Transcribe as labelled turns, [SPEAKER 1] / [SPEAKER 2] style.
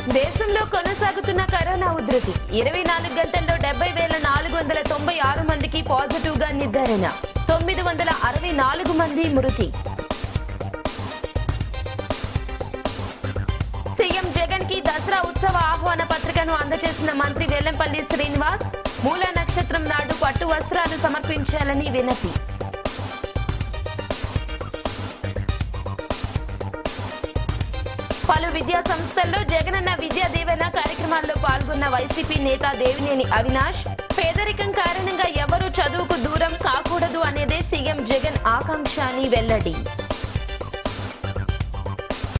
[SPEAKER 1] దేశంలో కొనసాగుతున్న కరోనా ఉధృతి ఇరవై నాలుగు గంటల్లో డెబ్బై వేల నాలుగు వందల తొంభై ఆరు మందికి పాజిటివ్ గా నిర్ధారణ తొమ్మిది వందల అరవై నాలుగు మంది మృతి సీఎం జగన్ కి దసరా ఉత్సవ ఆహ్వాన పత్రికను అందజేసిన మంత్రి వెల్లంపల్లి శ్రీనివాస్ మూల నక్షత్రం నాడు పట్టు వస్త్రాలు సమర్పించాలని వినతి పలు విద్యా సంస్థల్లో జగనన్న విద్యా దీవెన కార్యక్రమాల్లో పాల్గొన్న వైసీపీ నేత దేవినేని అవినాష్ పేదరికం కారణంగా ఎవరూ చదువుకు దూరం కాకూడదు అనేదే సీఎం జగన్ ఆకాంక్ష అని వెల్లడి